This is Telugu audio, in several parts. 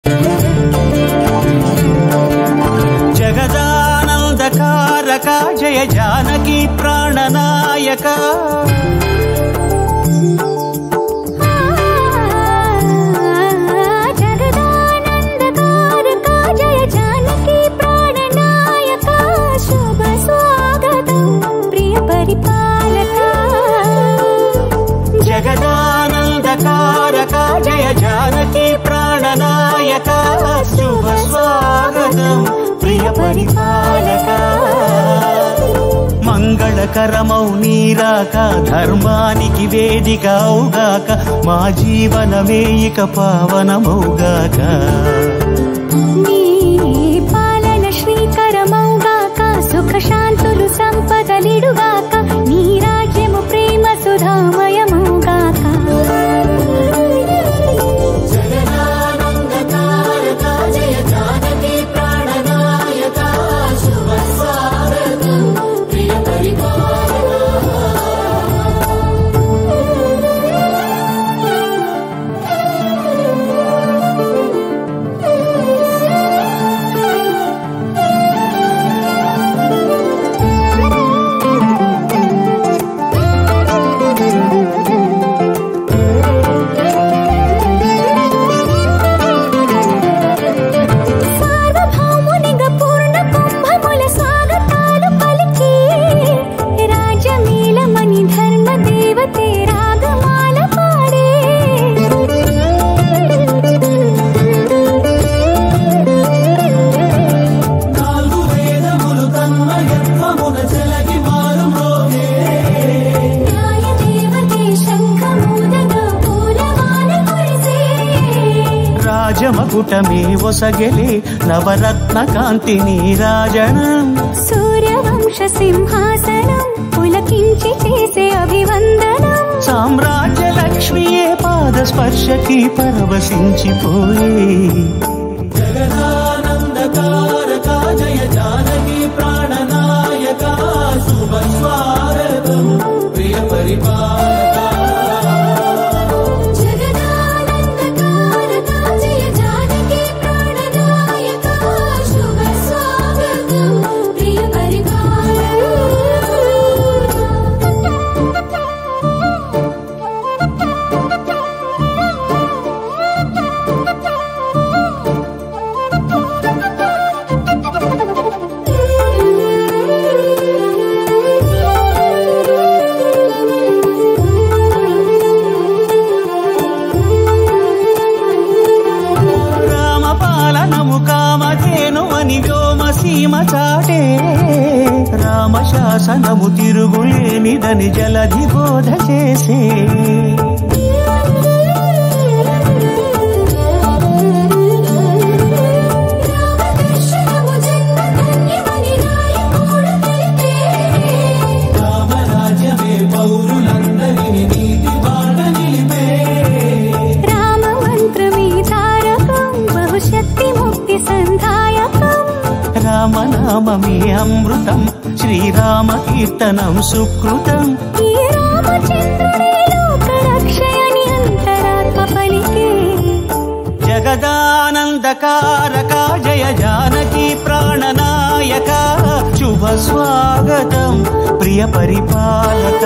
జగదానందకారక జయ జానకి ప్రాణనాయక జగదానందకారక జయ జానకి ప్రాణనాయక శుభ స్వాగతం ప్రియ పరిపాలక జగదానందకారక జయ జానకి ప్రాణనాయక శుభ స్వాగతం ప్రియ పరిపాలక మంగళకరమౌ నీరాక ధర్మానికి వేదిక అవుగాక మా జీవనమే ఇక పావనమౌగాక నీ పాలన శ్రీకరమౌగాక సుఖ శాంతులు సంపదలిడుగాక నీ రాజ్యము ప్రేమ సుధామయమౌగాక సార్వభౌమునిగా పూర్ణ కుంభముల స్వాగతాలు పలికి రాజమేళమణి ధర్మ దేవతే రాగమాల పాడే నాలుగు వేదములు తన్మయత్వమున చెలగి మారు న్యాయ దేవతే శంఖమూదగా పూలమాల కురిసే రాజమకుటమే ఒసగెలి నవరత్న కాంతి నీరాజనం సూర్యవంశ సింహాసనం పులకించి చేసే అభివందనం సామ్రాజ్య లక్ష్మియే పాద స్పర్శకి పరవశించిపోయే జగదానందకారక జయ జానకి ప్రాణనాయక శుభ స్వాగతం ప్రియ పరిపాలక జగదానందకారక జయ జానకి ప్రాణనాయక శుభ స్వాగతం ప్రియ రామపాలనము కామధేను అని వ్యోమ సీమ చాటే రామ శాసనము తిరుగులేనిదని జలధి బోధ చేసే రామదర్శనము జన్మధన్యమని నాయకుడు తెలిపే రామరాజ్యమే పౌరులందరిని నీతి బాట నిలిపే రామ మంత్రమే తారకం బహుశక్తి ముక్తి సంధాయకం రామనామమే అమృతం శ్రీరామ కీర్తనం సుకృతం ఈ రామచంద్రుడే లోక రక్షయని అంతరాత్మ పలికే జగదానందకారక జయ జానకి ప్రాణనాయక శుభ స్వాగతం ప్రియ పరిపాలక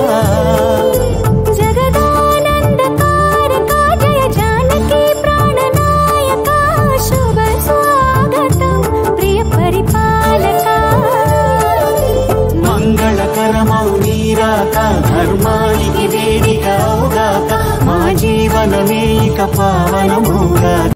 జగదానందకారక జయ జానకి ప్రాణనాయక శుభ స్వాగతం ప్రియ పరిపాలక మంగళకరమౌ నీరాక ధర్మానికి వేదిక అవుగాక మా జీవనమే ఇక పావనము